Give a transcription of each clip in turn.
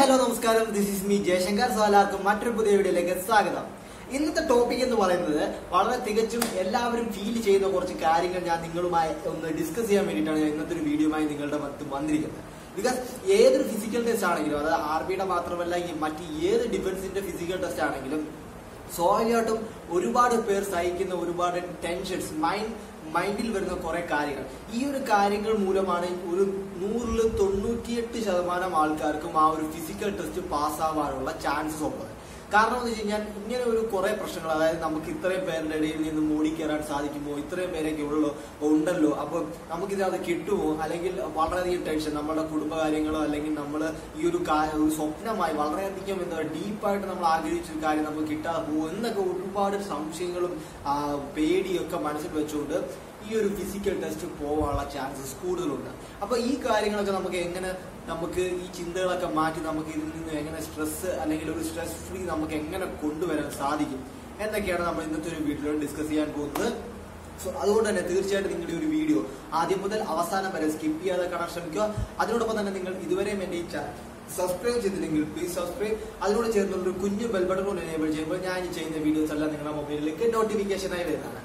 Hello നമസ്കാരം this is me Jayashankar സോലാർക്കും മറ്റൊരു പുതിയ വീഡിയോയിലേക്ക് സ്വാഗതം ഇന്നത്തെ ടോപ്പിക് എന്ന് പറയുന്നത് വളരെ തികച്ചും എല്ലാവരും ഫീൽ ചെയ്യുന്ന കുറച്ച് കാര്യങ്ങൾ ഞാൻ നിങ്ങളുമായി ഒന്ന് ഡിസ്കസ് ചെയ്യാൻ വേണ്ടിയിട്ടാണ് ഞാൻ ഇന്നത്തെ ഒരു വീഡിയോയുമായി നിങ്ങളുടെ മത്ത് വന്നിരിക്കുന്നത് ബിക്കോസ് ഏതൊരു ഫിസിക്കൽ ടെസ്റ്റ് ആണെങ്കിലും അതായത് ആർ ബിയുടെ മാത്രമല്ല ഈ മറ്റ് ഏത് ഡിഫൻസിന്റെ ഫിസിക്കൽ ടെസ്റ്റ് ആണെങ്കിലും സ്വാഭാവികമായിട്ടും ഒരുപാട് പേർ സഹിക്കുന്ന ഒരുപാട് ടെൻഷൻസ് മൈൻഡ് മൈൻഡിൽ വരുന്ന കുറെ കാര്യങ്ങൾ ഈ ഒരു കാര്യങ്ങൾ മൂലമാണ് ഒരു നൂറിൽ തൊണ്ണൂറ്റിയെട്ട് ശതമാനം ആൾക്കാർക്കും ആ ഒരു ഫിസിക്കൽ ടെസ്റ്റ് പാസ്സാവാനുള്ള ചാൻസസ് ഉള്ളത് കാരണം എന്ന് വെച്ച് കഴിഞ്ഞാൽ ഇങ്ങനെ ഒരു കുറെ പ്രശ്നങ്ങൾ അതായത് നമുക്ക് ഇത്രയും പേരുടെ ഇടയിൽ നിന്ന് ഓടിക്കയറാൻ സാധിക്കുമോ ഇത്രയും പേരൊക്കെ ഉള്ളോ ഉണ്ടല്ലോ അപ്പോൾ നമുക്കിത് കിട്ടുമോ അല്ലെങ്കിൽ വളരെയധികം ടെൻഷൻ നമ്മുടെ കുടുംബകാര്യങ്ങളോ അല്ലെങ്കിൽ നമ്മൾ ഈ ഒരു കാ- ഒരു സ്വപ്നമായി വളരെയധികം എന്താ ഡീപ്പായിട്ട് നമ്മൾ ആഗ്രഹിച്ച ഒരു കാര്യം നമുക്ക് കിട്ടാതെ പോകും എന്നൊക്കെ ഒരുപാട് സംശയങ്ങളും ആ, പേടിയൊക്കെ മനസ്സിൽ വെച്ചുകൊണ്ട് ഈ ഒരു ഫിസിക്കൽ ടെസ്റ്റ് പോകാനുള്ള ചാൻസസ് കൂടുതലുണ്ട് അപ്പൊ ഈ കാര്യങ്ങളൊക്കെ നമുക്ക് എങ്ങനെ നമുക്ക് ഈ ചിന്തകളൊക്കെ മാറ്റി നമുക്ക് ഇതിൽ നിന്ന് എങ്ങനെ സ്ട്രെസ് അല്ലെങ്കിൽ ഒരു സ്ട്രെസ് ഫ്രീ നമുക്ക് എങ്ങനെ കൊണ്ടുവരാൻ സാധിക്കും എന്നൊക്കെയാണ് നമ്മൾ ഇന്നത്തെ ഒരു വീഡിയോ ഡിസ്കസ് ചെയ്യാൻ പോകുന്നത് സോ അതുകൊണ്ട് തന്നെ തീർച്ചയായിട്ടും നിങ്ങളുടെ ഒരു വീഡിയോ ആദ്യം മുതൽ അവസാനം വരെ സ്കിപ്പ് ചെയ്യാതെ കാണാൻ ശ്രമിക്കുക അതിനോടൊപ്പം തന്നെ നിങ്ങൾ ഇതുവരെയും എന്റെ ഈ ചാനൽ സബ്സ്ക്രൈബ് ചെയ്തില്ലെങ്കിൽ പ്ലീസ് സബ്സ്ക്രൈബ് അതിനോട് ചേർന്നുള്ള ഒരു കുഞ്ഞു ബെൽ ബട്ടൺ കൊണ്ട് എനേബിൾ ചെയ്യുമ്പോൾ ഞാൻ ഈ ചെയ്യുന്ന വീഡിയോസ് എല്ലാം നിങ്ങളുടെ മൊബൈലിലേക്ക് നോട്ടിഫിക്കേഷനായി വരുന്നതാണ്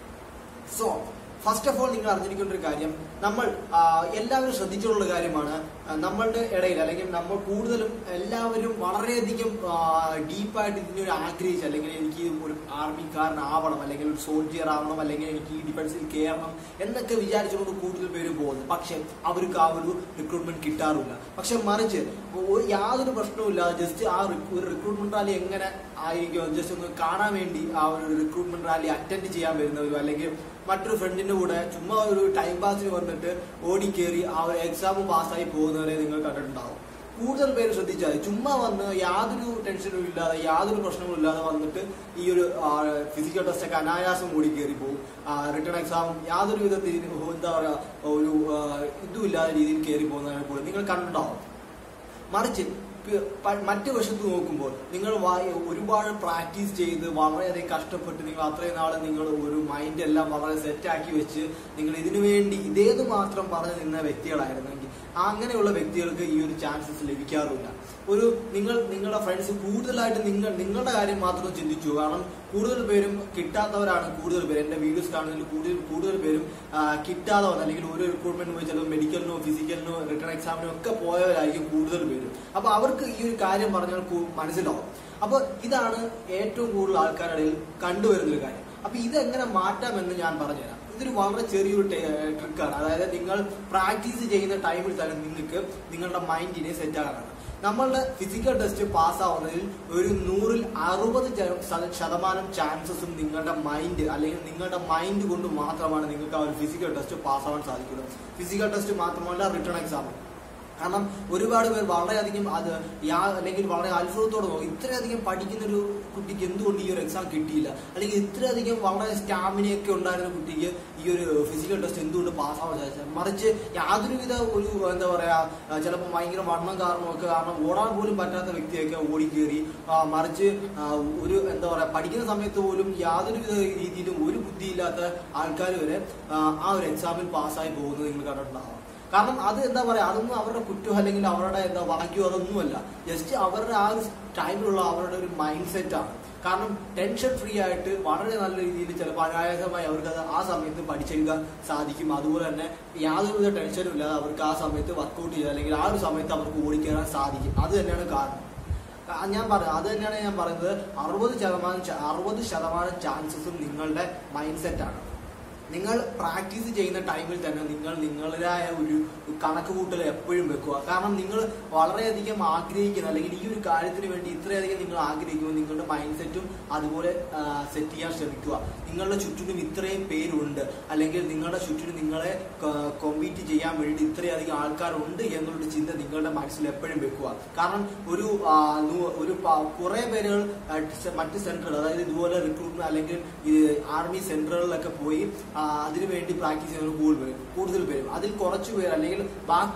സോ ഫസ്റ്റ് ഓഫ് ഓൾ നിങ്ങൾ അറിഞ്ഞിരിക്കേണ്ട ഒരു കാര്യം നമ്മൾ ആ, എല്ലാവരും ശ്രദ്ധിച്ചുള്ള കാര്യമാണ് ആ, നമ്മളുടെ ഇടയിൽ അല്ലെങ്കിൽ നമ്മൾ കൂടുതലും എല്ലാവരും വളരെയധികം ഡീപ്പായിട്ട് ഇതിനൊരു ആഗ്രഹിച്ച് അല്ലെങ്കിൽ എനിക്ക് ഒരു ആർമിക്കാരനാവണം അല്ലെങ്കിൽ ഒരു സോൾജിയർ ആവണം അല്ലെങ്കിൽ എനിക്ക് ഈ ഡിഫൻസിൽ കയറണം എന്നൊക്കെ വിചാരിച്ചുകൊണ്ട് കൂടുതൽ പേര് പോകുന്നു പക്ഷെ അവർക്ക് ആ ഒരു റിക്രൂട്ട്മെന്റ് കിട്ടാറില്ല പക്ഷെ മറിച്ച് ഒരു യാതൊരു പ്രശ്നവുമില്ലാതെ ജസ്റ്റ് ആ റിക്- ഒരു റിക്രൂട്ട്മെന്റ് റാലി എങ്ങനെ ആയിരിക്കും ജസ്റ്റ് ഒന്ന് കാണാൻ വേണ്ടി ആ ഒരു റിക്രൂട്ട്മെന്റ് റാലി അറ്റൻഡ് ചെയ്യാൻ വരുന്നവരും അല്ലെങ്കിൽ മറ്റൊരു ഫ്രണ്ടിന്റെ കൂടെ ചുമ്മാ ഒരു ടൈം പാസിന് വന്നിട്ട് ഓടിക്കേറി ആ ഒരു എക്സാം പാസ്സായി പോകുന്നവരെ നിങ്ങൾ കണ്ടിട്ടുണ്ടാവും കൂടുതൽ പേര് ശ്രദ്ധിച്ചാൽ മതി. ചുമ്മാ വന്ന് യാതൊരു ടെൻഷനും ഇല്ലാതെ യാതൊരു പ്രശ്നങ്ങളും ഇല്ലാതെ വന്നിട്ട് ഈ ഒരു ഫിസിക്കൽ ടെസ്റ്റ് ഒക്കെ അനായാസം കൂടി കയറി പോകും റിട്ടേൺ എക്സാമും യാതൊരു വിധത്തിൽ എന്താ പറയാ ഒരു ആ, ഇതും ഇല്ലാത്ത രീതിയിൽ കയറി പോകുന്നതിനെ കൂടെ നിങ്ങൾ കണ്ടിട്ടുണ്ടാവും മറിച്ച് പ- പ- മറ്റു വശത്ത് നോക്കുമ്പോൾ നിങ്ങൾ വാ- ഒരുപാട് പ്രാക്ടീസ് ചെയ്ത് വളരെയധികം കഷ്ടപ്പെട്ട് നിങ്ങൾ അത്രയും നാളെ നിങ്ങൾ ഒരു മൈൻഡ് എല്ലാം വളരെ സെറ്റാക്കി വെച്ച് നിങ്ങൾ ഇതിനു വേണ്ടി ഇതേത് മാത്രം പറഞ്ഞു നിന്ന വ്യക്തികളായിരുന്നെങ്കിൽ അങ്ങനെയുള്ള വ്യക്തികൾക്ക് ഈ ഒരു ചാൻസസ് ലഭിക്കാറില്ല ഒരു നിങ്ങൾ നിങ്ങളുടെ ഫ്രണ്ട്സ് കൂടുതലായിട്ട് നിങ്ങൾ നിങ്ങളുടെ കാര്യം മാത്രം ചിന്തിച്ചു കാരണം കൂടുതൽ പേരും കിട്ടാത്തവരാണ് കൂടുതൽ പേര് എന്റെ വീഡിയോസ് കാണുന്നതിൽ കൂടുതൽ കൂടുതൽ പേരും ആ, കിട്ടാതെ വന്ന അല്ലെങ്കിൽ ഒരു റിക്രൂട്ട്മെന്റ് പോയി ചിലപ്പോൾ മെഡിക്കലിനോ ഫിസിക്കലിനോ റിട്ടേൺ എക്സാമിനോ ഒക്കെ പോയവരായിരിക്കും കൂടുതൽ പേരും അപ്പൊ അവർക്ക് ഈ ഒരു കാര്യം പറഞ്ഞാൽ കു- മനസ്സിലാവും അപ്പൊ ഇതാണ് ഏറ്റവും കൂടുതൽ ആൾക്കാരുടെ ഇടയിൽ കണ്ടുവരുന്ന ഒരു കാര്യം അപ്പൊ ഇതെങ്ങനെ മാറ്റാമെന്ന് ഞാൻ പറഞ്ഞുതരാം ഇതൊരു വളരെ ചെറിയൊരു ട്രിക്കാണ് അതായത് നിങ്ങൾ പ്രാക്ടീസ് ചെയ്യുന്ന ടൈമിൽ തന്നെ നിങ്ങൾക്ക് നിങ്ങളുടെ മൈൻഡിനെ സെറ്റ് ആകാനാണ് നമ്മളുടെ ഫിസിക്കൽ ടെസ്റ്റ് പാസ്സാവുന്നതിൽ ഒരു നൂറിൽ അറുപത് ശത- ശതമാനം ചാൻസസും നിങ്ങളുടെ മൈൻഡ് അല്ലെങ്കിൽ നിങ്ങളുടെ മൈൻഡ് കൊണ്ട് മാത്രമാണ് നിങ്ങൾക്ക് ആ ഒരു ഫിസിക്കൽ ടെസ്റ്റ് പാസ്സാവാൻ സാധിക്കുന്നത് ഫിസിക്കൽ ടെസ്റ്റ് മാത്രമല്ല റിട്ടേൺ എക്സാം കാരണം ഒരുപാട് പേർ വളരെയധികം അത് യാ അല്ലെങ്കിൽ വളരെ അത്ഭുതത്തോടെ നോക്കും ഇത്രയധികം പഠിക്കുന്ന ഒരു കുട്ടിക്ക് എന്തുകൊണ്ട് ഈ ഒരു എക്സാം കിട്ടിയില്ല അല്ലെങ്കിൽ ഇത്രയധികം വളരെ സ്റ്റാമിനയൊക്കെ ഉണ്ടായിരുന്ന കുട്ടിക്ക് ഈ ഒരു ഫിസിക്കൽ ടെസ്റ്റ് എന്തുകൊണ്ട് പാസ്സാവാൻ സാധിച്ചത് മറിച്ച് യാതൊരുവിധ ഒരു എന്താ പറയാ ചിലപ്പോൾ ഭയങ്കര വണ്ണം കാരണമൊക്കെ കാരണം ഓടാൻ പോലും പറ്റാത്ത വ്യക്തിയൊക്കെ ഓടിക്കേറി ആ, മറിച്ച് ആ, ഒരു എന്താ പറയാ പഠിക്കുന്ന സമയത്ത് പോലും യാതൊരുവിധ രീതിയിലും ഒരു ബുദ്ധിയില്ലാത്ത ആൾക്കാർ വരെ ആ, ആ ഒരു എക്സാമിൽ പാസ്സായി പോകുന്നത് നിങ്ങൾ കണ്ടിട്ടുണ്ടാവും കാരണം അത് എന്താ പറയാ അതൊന്നും അവരുടെ കുറ്റം അല്ലെങ്കിൽ അവരുടെ എന്താ ഭാഗ്യം അതൊന്നുമല്ല ജസ്റ്റ് അവരുടെ ആ ഒരു ടൈമിലുള്ള അവരുടെ ഒരു മൈൻഡ് സെറ്റ് ആണ് കാരണം ടെൻഷൻ ഫ്രീ ആയിട്ട് വളരെ നല്ല രീതിയിൽ ചിലപ്പോൾ അനായാസമായി അവർക്ക് അത് ആ സമയത്ത് പഠിച്ചെടുക്കാൻ സാധിക്കും അതുപോലെ തന്നെ യാതൊരുവിധ ടെൻഷനും ഇല്ലാതെ അവർക്ക് ആ സമയത്ത് വർക്കൗട്ട് ചെയ്യുക അല്ലെങ്കിൽ ആ ഒരു സമയത്ത് അവർക്ക് ഓടിക്കയറാൻ സാധിക്കും അത് തന്നെയാണ് കാരണം ആ, ഞാൻ പറയാം അത് തന്നെയാണ് ഞാൻ പറയുന്നത് അറുപത് ശതമാനം ച- അറുപത് ശതമാനം ചാൻസസും നിങ്ങളുടെ മൈൻഡ് സെറ്റ് ആണ് നിങ്ങൾ പ്രാക്ടീസ് ചെയ്യുന്ന ടൈമിൽ തന്നെ നിങ്ങൾ നിങ്ങളുടേതായ ഒരു കണക്ക് കൂട്ടൽ എപ്പോഴും വെക്കുക കാരണം നിങ്ങൾ വളരെയധികം ആഗ്രഹിക്കുന്ന അല്ലെങ്കിൽ ഈ ഒരു കാര്യത്തിന് വേണ്ടി ഇത്രയധികം നിങ്ങൾ ആഗ്രഹിക്കുമ്പോൾ നിങ്ങളുടെ മൈൻഡ് സെറ്റും അതുപോലെ സെറ്റ് ചെയ്യാൻ ശ്രമിക്കുക നിങ്ങളുടെ ചുറ്റിനും ഇത്രയും പേരുണ്ട് അല്ലെങ്കിൽ നിങ്ങളുടെ ചുറ്റിനും നിങ്ങളെ കോമ്പീറ്റ് ചെയ്യാൻ വേണ്ടി ഇത്രയധികം ആൾക്കാരുണ്ട് എന്നുള്ളൊരു ചിന്ത നിങ്ങളുടെ മനസ്സിൽ എപ്പോഴും വെക്കുക കാരണം ഒരു ആ, നൂ- ഒരു പ- കുറെ പേരുകൾ ആ, സ- മറ്റ് സെന്ററുകൾ അതായത് ഇതുപോലെ റിക്രൂട്ട്മെന്റ് അല്ലെങ്കിൽ ഈ ആർമി സെന്ററുകളിലൊക്കെ പോയി ആ, അതിനു വേണ്ടി പ്രാക്ടീസ് ചെയ്യുന്ന കൂടുതൽ പേരും കൂടുതൽ പേരും അതിൽ കുറച്ച് പേർ അല്ലെങ്കിൽ ബാക്കി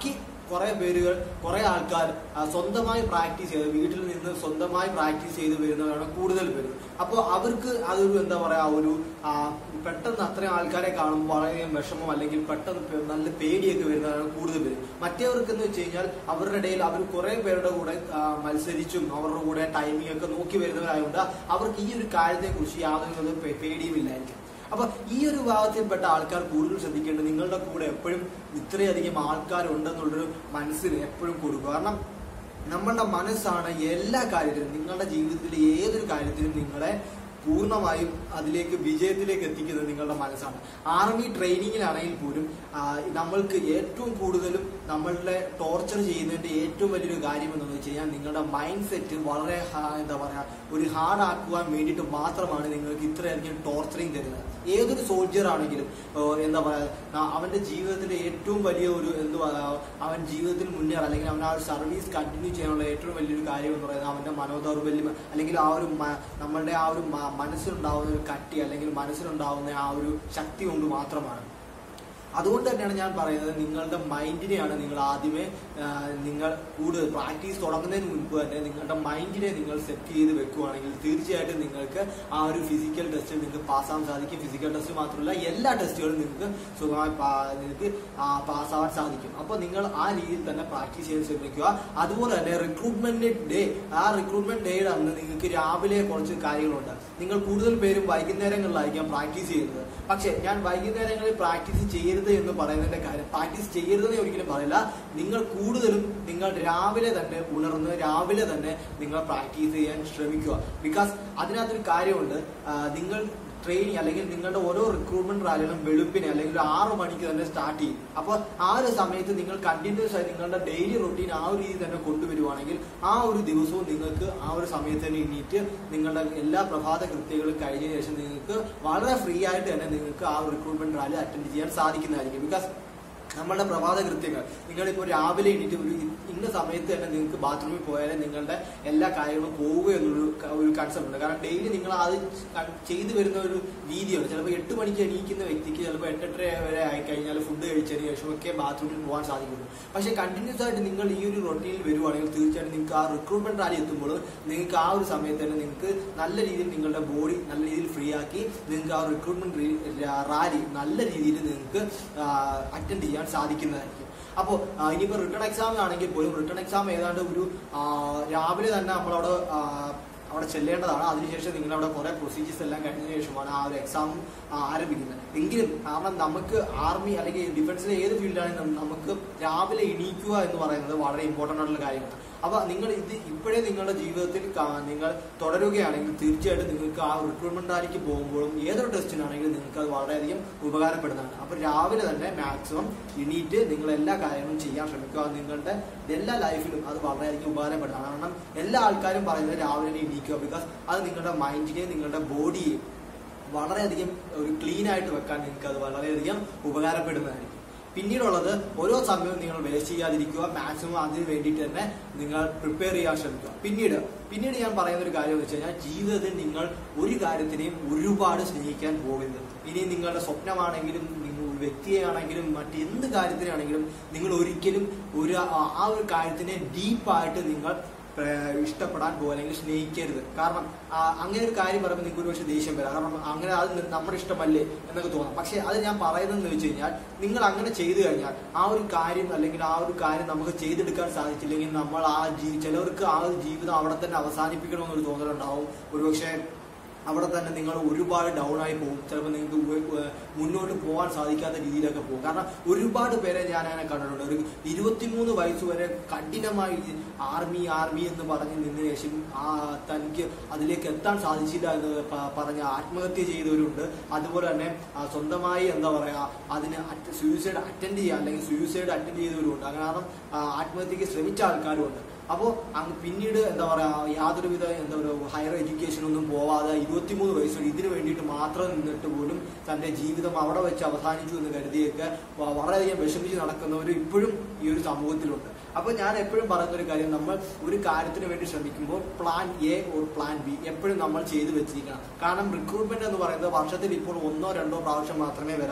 കുറെ പേരുകൾ കുറെ ആൾക്കാർ ആ, സ്വന്തമായി പ്രാക്ടീസ് ചെയ്ത് വീട്ടിൽ നിന്ന് സ്വന്തമായി പ്രാക്ടീസ് ചെയ്ത് വരുന്നവരാണ് കൂടുതൽ പേര് അപ്പോൾ അവർക്ക് അതൊരു എന്താ പറയാ ഒരു ആ, പെട്ടെന്ന് അത്രയും ആൾക്കാരെ കാണുമ്പോൾ വളരെയധികം വിഷമം അല്ലെങ്കിൽ പെട്ടെന്ന് പേ- നല്ല പേടിയൊക്കെ വരുന്നവരാണ് കൂടുതൽ പേര് മറ്റേവർക്ക് എന്ന് വെച്ച് കഴിഞ്ഞാൽ അവരുടെ ഇടയിൽ അവർ കുറെ പേരുടെ കൂടെ ആ, മത്സരിച്ചും അവരുടെ കൂടെ ടൈമിംഗ് ഒക്കെ നോക്കി വരുന്നവരായതുകൊണ്ട് അവർക്ക് ഈ ഒരു കാര്യത്തെ കുറിച്ച് യാതൊരു വിധ പേ- പേടിയും ഇല്ലായിരിക്കും അപ്പൊ ഈ ഒരു വിഭാഗത്തിൽപ്പെട്ട ആൾക്കാർ കൂടുതൽ ശ്രദ്ധിക്കേണ്ടത് നിങ്ങളുടെ കൂടെ എപ്പോഴും ഇത്രയധികം ആൾക്കാരുണ്ടെന്നുള്ളൊരു മനസ്സിന് എപ്പോഴും കൊടുക്കുക കാരണം നമ്മളുടെ മനസ്സാണ് എല്ലാ കാര്യത്തിലും നിങ്ങളുടെ ജീവിതത്തിലെ ഏതൊരു കാര്യത്തിലും നിങ്ങളെ പൂർണ്ണമായും അതിലേക്ക് വിജയത്തിലേക്ക് എത്തിക്കുന്നത് നിങ്ങളുടെ മനസ്സാണ് ആർമി ട്രെയിനിങ്ങിലാണെങ്കിൽ പോലും ആ, നമ്മൾക്ക് ഏറ്റവും കൂടുതലും നമ്മളുടെ ടോർച്ചർ ചെയ്യുന്നതിന്റെ ഏറ്റവും വലിയൊരു കാര്യം എന്ന് വെച്ച് കഴിഞ്ഞാൽ നിങ്ങളുടെ മൈൻഡ് സെറ്റ് വളരെ ഹാ- എന്താ പറയാ ഒരു ഹാർഡ് ആക്കുവാൻ വേണ്ടിയിട്ട് മാത്രമാണ് നിങ്ങൾക്ക് ഇത്രയധികം ടോർച്ചറിങ് തരുന്നത് ഏതൊരു സോൾജിയർ ആണെങ്കിലും ഓ, എന്താ പറയാ ന- അവന്റെ ജീവിതത്തിലെ ഏറ്റവും വലിയ ഒരു എന്തുവാ അവൻ ജീവിതത്തിൽ മുന്നേറാൻ അല്ലെങ്കിൽ അവൻ ആ ഒരു സർവീസ് കണ്ടിന്യൂ ചെയ്യാനുള്ള ഏറ്റവും വലിയൊരു കാര്യം എന്ന് പറയുന്നത് അവന്റെ മനോദൗർബല്യം അല്ലെങ്കിൽ ആ ഒരു മ- നമ്മളുടെ ആ ഒരു മ- മനസ്സിലുണ്ടാവുന്ന ഒരു കട്ടി അല്ലെങ്കിൽ മനസ്സിലുണ്ടാവുന്ന ആ ഒരു ശക്തി കൊണ്ട് മാത്രമാണ് അതുകൊണ്ട് തന്നെയാണ് ഞാൻ പറയുന്നത് നിങ്ങളുടെ മൈൻഡിനെയാണ് നിങ്ങൾ ആദ്യമേ ആ, നിങ്ങൾ കൂടുതൽ പ്രാക്ടീസ് തുടങ്ങുന്നതിന് മുൻപ് തന്നെ നിങ്ങളുടെ മൈൻഡിനെ നിങ്ങൾ സെറ്റ് ചെയ്ത് വെക്കുവാണെങ്കിൽ തീർച്ചയായിട്ടും നിങ്ങൾക്ക് ആ ഒരു ഫിസിക്കൽ ടെസ്റ്റിൽ നിങ്ങൾക്ക് പാസ്സാവാൻ സാധിക്കും ഫിസിക്കൽ ടെസ്റ്റ് മാത്രമല്ല എല്ലാ ടെസ്റ്റുകളും നിങ്ങൾക്ക് സുഖമായി പാ- നിങ്ങൾക്ക് പാസ്സാവാൻ സാധിക്കും അപ്പോൾ നിങ്ങൾ ആ രീതിയിൽ തന്നെ പ്രാക്ടീസ് ചെയ്യാൻ ശ്രമിക്കുക അതുപോലെ തന്നെ റിക്രൂട്ട്മെന്റ് ഡേ ആ റിക്രൂട്ട്മെന്റ് ഡേയുടെ അന്ന് നിങ്ങൾക്ക് രാവിലെ കുറച്ച് കാര്യങ്ങളുണ്ട് നിങ്ങൾ കൂടുതൽ പേരും വൈകുന്നേരങ്ങളിലായിരിക്കാം പ്രാക്ടീസ് ചെയ്യുന്നത് പക്ഷെ ഞാൻ വൈകുന്നേരങ്ങളിൽ പ്രാക്ടീസ് ചെയ്യരുത് എന്ന് പറയുന്നതിന്റെ കാര്യം പ്രാക്ടീസ് ചെയ്യരുതെന്ന് ഞാൻ ഒരിക്കലും പറയില്ല നിങ്ങൾ കൂടുതലും നിങ്ങൾ രാവിലെ തന്നെ ഉണർന്ന് രാവിലെ തന്നെ നിങ്ങൾ പ്രാക്ടീസ് ചെയ്യാൻ ശ്രമിക്കുക ബിക്കോസ് അതിനകത്തൊരു കാര്യമുണ്ട് ആ, നിങ്ങൾ ട്രെയിനിങ് അല്ലെങ്കിൽ നിങ്ങളുടെ ഓരോ റിക്രൂട്ട്മെന്റ് റാലികളും വെളുപ്പിനെ അല്ലെങ്കിൽ ഒരു ആറ് മണിക്ക് തന്നെ സ്റ്റാർട്ട് ചെയ്യും അപ്പോൾ ആ ഒരു സമയത്ത് നിങ്ങൾ കണ്ടിന്യൂസ് ആയി നിങ്ങളുടെ ഡെയിലി റൊട്ടീൻ ആ ഒരു രീതി തന്നെ കൊണ്ടുവരുവാണെങ്കിൽ ആ ഒരു ദിവസവും നിങ്ങൾക്ക് ആ ഒരു സമയത്ത് തന്നെ എണീറ്റ് നിങ്ങളുടെ എല്ലാ പ്രഭാത കൃത്യങ്ങളും കഴിഞ്ഞ ശേഷം നിങ്ങൾക്ക് വളരെ ഫ്രീ ആയിട്ട് തന്നെ നിങ്ങൾക്ക് ആ റിക്രൂട്ട്മെന്റ് റാലി അറ്റൻഡ് ചെയ്യാൻ സാധിക്കുന്നതായിരിക്കും ബിക്കോസ് നമ്മളുടെ പ്രഭാത കൃത്യങ്ങൾ നിങ്ങളിപ്പോൾ രാവിലെ എണീറ്റ് ഒരു ഇന്ന സമയത്ത് തന്നെ നിങ്ങൾക്ക് ബാത്റൂമിൽ പോയാലേ നിങ്ങളുടെ എല്ലാ കാര്യങ്ങളും പോവുക എന്നൊരു ക- ഒരു കൺസെപ്റ്റ് ഉണ്ട് കാരണം ഡെയിലി നിങ്ങൾ അത് ക- ചെയ്തു വരുന്ന ഒരു രീതിയാണ് ചിലപ്പോൾ എട്ട് മണിക്ക് എണീക്കുന്ന വ്യക്തിക്ക് ചിലപ്പോൾ എട്ടെട്ടര വരെ ആയിക്കഴിഞ്ഞാൽ ഫുഡ് കഴിച്ചതിന് ശേഷമൊക്കെ ബാത്റൂമിൽ പോകാൻ സാധിക്കുള്ളൂ പക്ഷേ കണ്ടിന്യൂസ് ആയിട്ട് നിങ്ങൾ ഈ ഒരു റൊട്ടീനിൽ വരുവാണെങ്കിൽ തീർച്ചയായിട്ടും നിങ്ങൾക്ക് ആ റിക്രൂട്ട്മെന്റ് റാലി എത്തുമ്പോൾ നിങ്ങൾക്ക് ആ ഒരു സമയത്ത് തന്നെ നിങ്ങൾക്ക് നല്ല രീതിയിൽ നിങ്ങളുടെ ബോഡി നല്ല രീതിയിൽ ഫ്രീ ആക്കി നിങ്ങൾക്ക് ആ റിക്രൂട്ട്മെന്റ് റാലി നല്ല രീതിയിൽ നിങ്ങൾക്ക് അറ്റൻഡ് ചെയ്യാൻ സാധിക്കുന്നതായിരിക്കും അപ്പോൾ ഇനിയിപ്പോൾ റിട്ടേൺ എക്സാം ആണെങ്കിൽ പോലും റിട്ടേൺ എക്സാം ഏതാണ്ട് ഒരു ആ, രാവിലെ തന്നെ നമ്മളവിടെ ആ, അവിടെ ചെല്ലേണ്ടതാണ് അതിനുശേഷം നിങ്ങൾ അവിടെ കുറെ പ്രൊസീജിയേഴ്സ് എല്ലാം കഴിഞ്ഞതിന് ശേഷമാണ് ആ ഒരു എക്സാം ആരംഭിക്കുന്നത് എങ്കിലും കാരണം നമുക്ക് ആർമി അല്ലെങ്കിൽ ഡിഫൻസിലെ ഏത് ഫീൽഡാണെങ്കിലും നമുക്ക് രാവിലെ എണീക്കുക എന്ന് പറയുന്നത് വളരെ ഇമ്പോർട്ടൻ്റ് ആയിട്ടുള്ള കാര്യമാണ് അപ്പൊ നിങ്ങൾ ഇത് ഇപ്പോഴേ നിങ്ങളുടെ ജീവിതത്തിൽ കാ- നിങ്ങൾ തുടരുകയാണെങ്കിൽ തീർച്ചയായിട്ടും നിങ്ങൾക്ക് ആ റിക്രൂട്ട്മെന്റ് റാലിക്ക് പോകുമ്പോഴും ഏതൊരു ടെസ്റ്റിനാണെങ്കിലും നിങ്ങൾക്ക് അത് വളരെയധികം ഉപകാരപ്പെടുന്നതാണ് അപ്പൊ രാവിലെ തന്നെ മാക്സിമം എണീറ്റ് നിങ്ങൾ എല്ലാ കാര്യങ്ങളും ചെയ്യാൻ ശ്രമിക്കുക അത് നിങ്ങളുടെ എല്ലാ ലൈഫിലും അത് വളരെയധികം ഉപകാരപ്പെടുന്നതാണ് കാരണം എല്ലാ ആൾക്കാരും പറയുന്നത് രാവിലെ തന്നെ എണീക്കുക ബിക്കോസ് അത് നിങ്ങളുടെ മൈൻഡിനെയും നിങ്ങളുടെ ബോഡിയെയും വളരെയധികം ഒരു ക്ലീൻ ആയിട്ട് വെക്കാൻ നിങ്ങൾക്ക് അത് വളരെയധികം ഉപകാരപ്പെടുന്നതായിരിക്കും പിന്നീടുള്ളത് ഓരോ സമയവും നിങ്ങൾ വേസ്റ്റ് ചെയ്യാതിരിക്കുക മാക്സിമം അതിന് വേണ്ടിയിട്ട് തന്നെ നിങ്ങൾ പ്രിപ്പയർ ചെയ്യാൻ ശ്രമിക്കുക പിന്നീട് പിന്നീട് ഞാൻ പറയുന്ന ഒരു കാര്യം എന്ന് വെച്ച് കഴിഞ്ഞാൽ ജീവിതത്തിൽ നിങ്ങൾ ഒരു കാര്യത്തിനെയും ഒരുപാട് സ്നേഹിക്കാൻ പോകരുത് ഇനി നിങ്ങളുടെ സ്വപ്നമാണെങ്കിലും നിങ്ങൾ ഒരു വ്യക്തിയെയാണെങ്കിലും മറ്റെന്ത് കാര്യത്തിനാണെങ്കിലും നിങ്ങൾ ഒരിക്കലും ഒരു ആ ആ ഒരു കാര്യത്തിനെ ഡീപ്പായിട്ട് നിങ്ങൾ ഏഹ് ഇഷ്ടപ്പെടാൻ പോകുക അല്ലെങ്കിൽ സ്നേഹിക്കരുത് കാരണം ആ, അങ്ങനെ ഒരു കാര്യം പറയുമ്പോൾ നിങ്ങൾക്ക് ഒരുപക്ഷെ ദേഷ്യം വരാം കാരണം അങ്ങനെ അത് നമ്മുടെ ഇഷ്ടമല്ലേ എന്നൊക്കെ തോന്നാം പക്ഷെ അത് ഞാൻ പറയുന്നതെന്ന് വെച്ച് കഴിഞ്ഞാൽ നിങ്ങൾ അങ്ങനെ ചെയ്തു കഴിഞ്ഞാൽ ആ ഒരു കാര്യം അല്ലെങ്കിൽ ആ ഒരു കാര്യം നമുക്ക് ചെയ്തെടുക്കാൻ സാധിച്ചില്ലെങ്കിൽ നമ്മൾ ആ ജീ ചിലവർക്ക് ആ ഒരു ജീവിതം അവിടെ തന്നെ അവസാനിപ്പിക്കണമെന്നൊരു തോന്നലുണ്ടാവും ഒരുപക്ഷെ അവിടെ തന്നെ നിങ്ങൾ ഒരുപാട് ഡൗൺ ആയി പോകും ചിലപ്പോൾ നിങ്ങൾക്ക് ഉവ- ഉവ- മുന്നോട്ട് പോകാൻ സാധിക്കാത്ത രീതിയിലൊക്കെ പോകും കാരണം ഒരുപാട് പേരെ ഞാൻ അങ്ങനെ കണ്ടിട്ടുണ്ട് ഒരു ഇരുപത്തിമൂന്ന് വയസ്സ് വരെ കഠിനമായി ആർമി ആർമി എന്ന് പറഞ്ഞ് നിന്നതിന് ശേഷം ആ തനിക്ക് അതിലേക്ക് എത്താൻ സാധിച്ചില്ല എന്ന് പ- പറഞ്ഞ് ആത്മഹത്യ ചെയ്തവരുണ്ട് അതുപോലെ തന്നെ ആ, സ്വന്തമായി എന്താ പറയാ അതിന് സൂയിസൈഡ് അറ്റൻഡ് ചെയ്യുക അല്ലെങ്കിൽ സൂയിസൈഡ് അറ്റൻഡ് ചെയ്തവരുണ്ട് അങ്ങനെ കാരണം ആ, ആത്മഹത്യക്ക് ശ്രമിച്ച ആൾക്കാരുമുണ്ട് അപ്പോൾ അങ്ങ് പിന്നീട് എന്താ പറയാ യാതൊരുവിധ എന്താ പറയുക ഹയർ എഡ്യൂക്കേഷൻ ഒന്നും പോവാതെ ഇരുപത്തിമൂന്ന് വയസ്സ് ഇതിനു വേണ്ടിയിട്ട് മാത്രം നിന്നിട്ട് പോലും തന്റെ ജീവിതം അവിടെ വെച്ച് അവസാനിച്ചു എന്ന് കരുതിയൊക്കെ വ- വളരെയധികം വിഷമിച്ച് നടക്കുന്നവർ ഇപ്പോഴും ഈ ഒരു സമൂഹത്തിലുണ്ട് അപ്പൊ ഞാൻ എപ്പോഴും പറയുന്ന ഒരു കാര്യം നമ്മൾ ഒരു കാര്യത്തിന് വേണ്ടി ശ്രമിക്കുമ്പോൾ plan A or plan B എപ്പോഴും നമ്മൾ ചെയ്തു വെച്ചിരിക്കണം കാരണം റിക്രൂട്ട്മെന്റ് എന്ന് പറയുന്നത് വർഷത്തിൽ ഇപ്പോൾ ഒന്നോ രണ്ടോ പ്രാവശ്യം മാത്രമേ വരാറുള്ളൂ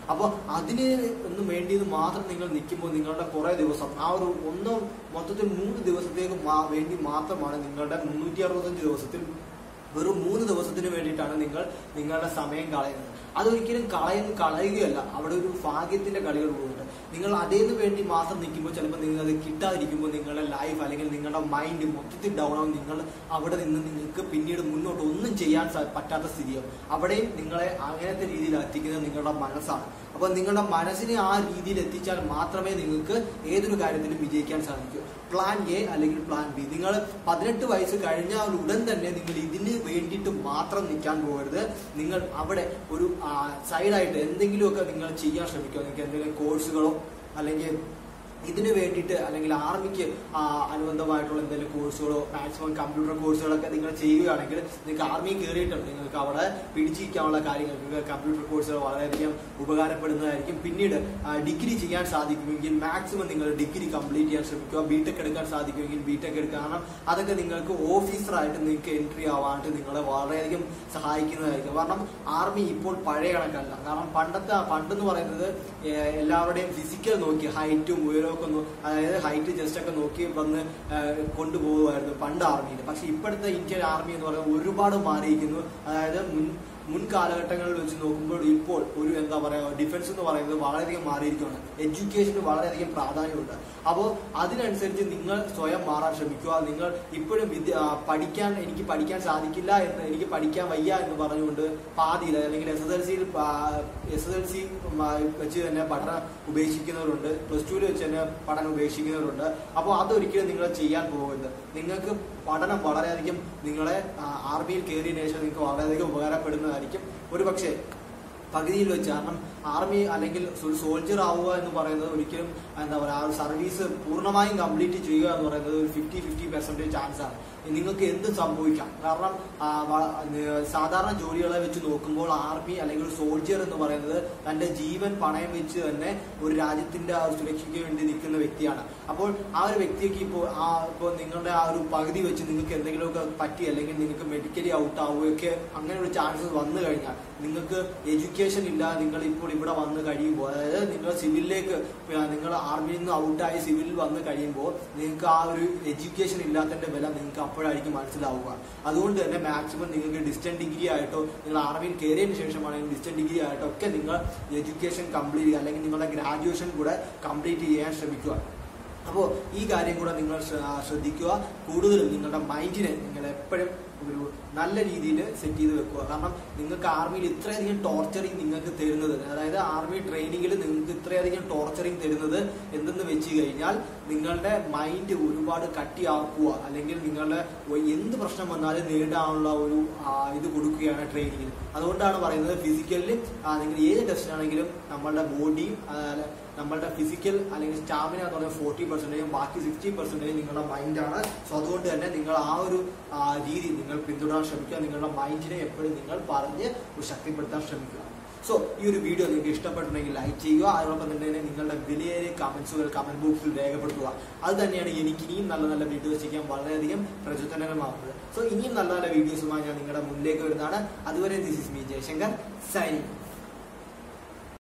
അപ്പോൾ അതിന് ഒന്നും വേണ്ടിയത് മാത്രം നിങ്ങൾ നിൽക്കുമ്പോൾ നിങ്ങളുടെ കുറേ ദിവസം ആ ഒരു ഒന്നോ മൊത്തത്തിൽ മൂന്ന് ദിവസത്തേക്ക് മാ- വേണ്ടി മാത്രമാണ് നിങ്ങളുടെ മുന്നൂറ്റി അറുപത്തഞ്ച് ദിവസത്തിൽ വെറും മൂന്ന് ദിവസത്തിന് വേണ്ടിയിട്ടാണ് നിങ്ങൾ നിങ്ങളുടെ സമയം കളയുന്നത് അതൊരിക്കലും കളയുന്ന കളയുകയല്ല അവിടെ ഒരു ഭാഗ്യത്തിന്റെ കളികൾ പോകുന്നുണ്ട് നിങ്ങൾ അതേന്ന് വേണ്ടി മാത്രം നിൽക്കുമ്പോൾ ചിലപ്പോൾ നിങ്ങൾ അത് കിട്ടാതിരിക്കുമ്പോൾ നിങ്ങളുടെ ലൈഫ് അല്ലെങ്കിൽ നിങ്ങളുടെ മൈൻഡ് മൊത്തത്തിൽ ഡൗൺ ആവും നിങ്ങൾ അവിടെ നിന്ന് നിങ്ങൾക്ക് പിന്നീട് മുന്നോട്ട് ഒന്നും ചെയ്യാൻ സ- പറ്റാത്ത സ്ഥിതിയാവും അവിടെയും നിങ്ങളെ അങ്ങനത്തെ രീതിയിൽ എത്തിക്കുന്നത് നിങ്ങളുടെ മനസ്സാണ് അപ്പൊ നിങ്ങളുടെ മനസ്സിനെ ആ രീതിയിൽ എത്തിച്ചാൽ മാത്രമേ നിങ്ങൾക്ക് ഏതൊരു കാര്യത്തിലും വിജയിക്കാൻ സാധിക്കൂ പ്ലാൻ എ അല്ലെങ്കിൽ പ്ലാൻ ബി നിങ്ങൾ പതിനെട്ട് വയസ്സ് കഴിഞ്ഞാൽ ഉടൻ തന്നെ നിങ്ങൾ ഇതിന് വേണ്ടിയിട്ട് മാത്രം നിൽക്കാൻ പോകരുത് നിങ്ങൾ അവിടെ ഒരു സൈഡായിട്ട് എന്തെങ്കിലുമൊക്കെ നിങ്ങൾ ചെയ്യാൻ ശ്രമിക്കുക നിങ്ങൾക്ക് എന്തെങ്കിലും കോഴ്സുകളോ അല്ലെങ്കിൽ ഇതിന് വേണ്ടിയിട്ട് അല്ലെങ്കിൽ ആർമിക്ക് ആ, അനുബന്ധമായിട്ടുള്ള എന്തെങ്കിലും കോഴ്സുകളോ മാക്സിമം കമ്പ്യൂട്ടർ കോഴ്സുകളൊക്കെ നിങ്ങൾ ചെയ്യുകയാണെങ്കിൽ നിങ്ങൾക്ക് ആർമി കയറിയിട്ടുണ്ട് നിങ്ങൾക്ക് അവിടെ പിടിച്ചിരിക്കാനുള്ള കാര്യങ്ങൾക്ക് കമ്പ്യൂട്ടർ കോഴ്സുകൾ വളരെയധികം ഉപകാരപ്പെടുന്നതായിരിക്കും പിന്നീട് ഡിഗ്രി ചെയ്യാൻ സാധിക്കുമെങ്കിൽ മാക്സിമം നിങ്ങൾ ഡിഗ്രി കംപ്ലീറ്റ് ചെയ്യാൻ ശ്രമിക്കുക ബിടെക് എടുക്കാൻ സാധിക്കുമെങ്കിൽ ബിടെക് എടുക്കുക കാരണം അതൊക്കെ നിങ്ങൾക്ക് ഓഫീസറായിട്ട് നിങ്ങൾക്ക് എൻട്രി ആവാനായിട്ട് നിങ്ങളെ വളരെയധികം സഹായിക്കുന്നതായിരിക്കും കാരണം ആർമി ഇപ്പോൾ പഴയ കണക്കല്ല കാരണം പണ്ടത്തെ പണ്ടെന്ന് പറയുന്നത് ഏഹ്, എല്ലാവരുടെയും ഫിസിക്കൽ നോക്കി ഹൈറ്റും ഉയരവും ഒക്കെ നോ- അതായത് ഹൈറ്റ് ജസ്റ്റ് ഒക്കെ നോക്കി വന്ന് ഏഹ്, കൊണ്ടുപോകുമായിരുന്നു പണ്ട് ആർമിയിൽ പക്ഷെ ഇപ്പോഴത്തെ ഇന്ത്യൻ ആർമി എന്ന് പറയുന്നത് ഒരുപാട് മാറിയിരിക്കുന്നു അതായത് മുൻ മുൻ കാലഘട്ടങ്ങളിൽ വെച്ച് നോക്കുമ്പോൾ ഇപ്പോൾ ഒരു എന്താ പറയാ ഡിഫൻസ് എന്ന് പറയുന്നത് വളരെയധികം മാറിയിരിക്കുകയാണ് എഡ്യൂക്കേഷന് വളരെയധികം പ്രാധാന്യമുണ്ട് അപ്പോൾ അതിനനുസരിച്ച് നിങ്ങൾ സ്വയം മാറാൻ ശ്രമിക്കുക നിങ്ങൾ ഇപ്പോഴും വിദ്യ ആ, പഠിക്കാൻ എനിക്ക് പഠിക്കാൻ സാധിക്കില്ല എന്ന് എനിക്ക് പഠിക്കാൻ വയ്യ എന്ന് പറഞ്ഞുകൊണ്ട് പാതിയിൽ അല്ലെങ്കിൽ എസ് എസ് എൽ സിയിൽ എസ് എസ് എൽ സി വെച്ച് തന്നെ പഠനം ഉപേക്ഷിക്കുന്നവരുണ്ട് പ്ലസ് ടുവിൽ വെച്ച് തന്നെ പഠനം ഉപേക്ഷിക്കുന്നവരുണ്ട് അപ്പോൾ അതൊരിക്കലും നിങ്ങൾ ചെയ്യാൻ പോകരുത് നിങ്ങൾക്ക് പഠനം വളരെയധികം നിങ്ങളെ ആർമിയിൽ കയറിയതിനു ശേഷം നിങ്ങൾക്ക് വളരെയധികം ഉപകാരപ്പെടുന്നതായിരിക്കും ഒരു പക്ഷേ പകുതിയിൽ വെച്ച് കാരണം ആർമി അല്ലെങ്കിൽ ഒരു സോൾജർ ആവുക എന്ന് പറയുന്നത് ഒരിക്കലും എന്താ പറയുക ആ ഒരു സർവീസ് പൂർണ്ണമായും കംപ്ലീറ്റ് ചെയ്യുക എന്ന് പറയുന്നത് ഒരു ഫിഫ്റ്റി ഫിഫ്റ്റി പെർസെൻറ്റേജ് ചാൻസ് ആണ് നിങ്ങൾക്ക് എന്ത് സംഭവിക്കാം കാരണം ആ, വ- ന- സാധാരണ ജോലികളെ വെച്ച് നോക്കുമ്പോൾ ആർമി അല്ലെങ്കിൽ ഒരു സോൾജിയർ എന്ന് പറയുന്നത് തന്റെ ജീവൻ പണയം വെച്ച് തന്നെ ഒരു രാജ്യത്തിന്റെ ആ ഒരു സുരക്ഷയ്ക്ക് വേണ്ടി നിൽക്കുന്ന വ്യക്തിയാണ് അപ്പോൾ ആ ഒരു വ്യക്തിക്ക് ഇപ്പോൾ ആ ഇപ്പോൾ നിങ്ങളുടെ ആ ഒരു പകുതി വെച്ച് നിങ്ങൾക്ക് എന്തെങ്കിലുമൊക്കെ പറ്റി അല്ലെങ്കിൽ നിങ്ങൾക്ക് മെഡിക്കലി ഔട്ട് ആവുകയൊക്കെ അങ്ങനെ ഒരു ചാൻസസ് വന്നു കഴിഞ്ഞാൽ നിങ്ങൾക്ക് എഡ്യൂക്കേഷൻ ഇല്ല നിങ്ങൾ ഇപ്പോൾ ഇവിടെ വന്ന് കഴിയുമ്പോൾ അതായത് നിങ്ങൾ സിവിലിലേക്ക് നിങ്ങൾ ആർമിയിൽ നിന്ന് ഔട്ടായി സിവിലിൽ വന്ന് കഴിയുമ്പോൾ നിങ്ങൾക്ക് ആ ഒരു എഡ്യൂക്കേഷൻ ഇല്ലാത്തതിന്റെ വില നിങ്ങൾക്ക് അപ്പോഴായിരിക്കും മനസ്സിലാവുക അതുകൊണ്ട് തന്നെ മാക്സിമം നിങ്ങൾക്ക് ഡിസ്റ്റന്റ് ഡിഗ്രി ആയിട്ടോ നിങ്ങൾ ആർമിയിൽ കയറിയതിന് ശേഷമാണെങ്കിൽ ഡിസ്റ്റന്റ് ഡിഗ്രി ആയിട്ടോ ഒക്കെ നിങ്ങൾ എഡ്യൂക്കേഷൻ കംപ്ലീറ്റ് ചെയ്യുക അല്ലെങ്കിൽ നിങ്ങളുടെ ഗ്രാജുവേഷൻ കൂടെ കംപ്ലീറ്റ് ചെയ്യാൻ ശ്രമിക്കുക അപ്പോൾ ഈ കാര്യം കൂടെ നിങ്ങൾ ശ്ര- ശ്രദ്ധിക്കുക കൂടുതലും നിങ്ങളുടെ മൈൻഡിനെ നിങ്ങൾ എപ്പോഴും ഒരു നല്ല രീതിയിൽ സെറ്റ് ചെയ്ത് വെക്കുക കാരണം നിങ്ങൾക്ക് ആർമിയിൽ ഇത്രയധികം ടോർച്ചറിങ് നിങ്ങൾക്ക് തരുന്നത് അതായത് ആർമി ട്രെയിനിങ്ങിൽ നിങ്ങൾക്ക് ഇത്രയധികം ടോർച്ചറിങ് തരുന്നത് എന്തെന്ന് വെച്ച് കഴിഞ്ഞാൽ നിങ്ങളുടെ മൈൻഡ് ഒരുപാട് കട്ടിയാക്കുക അല്ലെങ്കിൽ നിങ്ങളുടെ ഒ- എന്ത് പ്രശ്നം വന്നാലും നേരിടാനുള്ള ഒരു ആ, ഇത് കൊടുക്കുകയാണ് ട്രെയിനിങ്ങിൽ അതുകൊണ്ടാണ് പറയുന്നത് ഫിസിക്കലിൽ നിങ്ങൾ ഏത് ടെസ്റ്റ് ആണെങ്കിലും നമ്മളുടെ ബോഡിയും നമ്മളുടെ ഫിസിക്കൽ അല്ലെങ്കിൽ സ്റ്റാമിന എന്ന് പറയുന്നത് ഫോർട്ടി പെർസെന്റേജും ബാക്കി സിക്സ്റ്റി പെർസെന്റേജ് നിങ്ങളുടെ മൈൻഡാണ് സോ അതുകൊണ്ട് തന്നെ നിങ്ങൾ ആ ഒരു ആ, രീതി നിങ്ങൾ പിന്തുടരാൻ ശ്രമിക്കുക നിങ്ങളുടെ മൈൻഡിനെ എപ്പോഴും നിങ്ങൾ പറഞ്ഞ് ശക്തിപ്പെടുത്താൻ ശ്രമിക്കുക സോ ഈ ഒരു വീഡിയോ നിങ്ങൾക്ക് ഇഷ്ടപ്പെട്ടിട്ടുണ്ടെങ്കിൽ ലൈക്ക് ചെയ്യുക അതോടൊപ്പം തന്നെ നിങ്ങളുടെ വിലയേറിയ കമന്റ്സുകൾ കമന്റ് ബോക്സിൽ രേഖപ്പെടുത്തുക അത് തന്നെയാണ് എനിക്ക് ഇനിയും നല്ല നല്ല വീഡിയോസ് ചെയ്യാൻ വളരെയധികം പ്രചോദനകരമാകുന്നത് സോ ഇനിയും നല്ല നല്ല വീഡിയോസുമായി ഞാൻ നിങ്ങളുടെ മുന്നിലേക്ക് വരുന്നതാണ് അതുവരെ this is me Jayashankar signing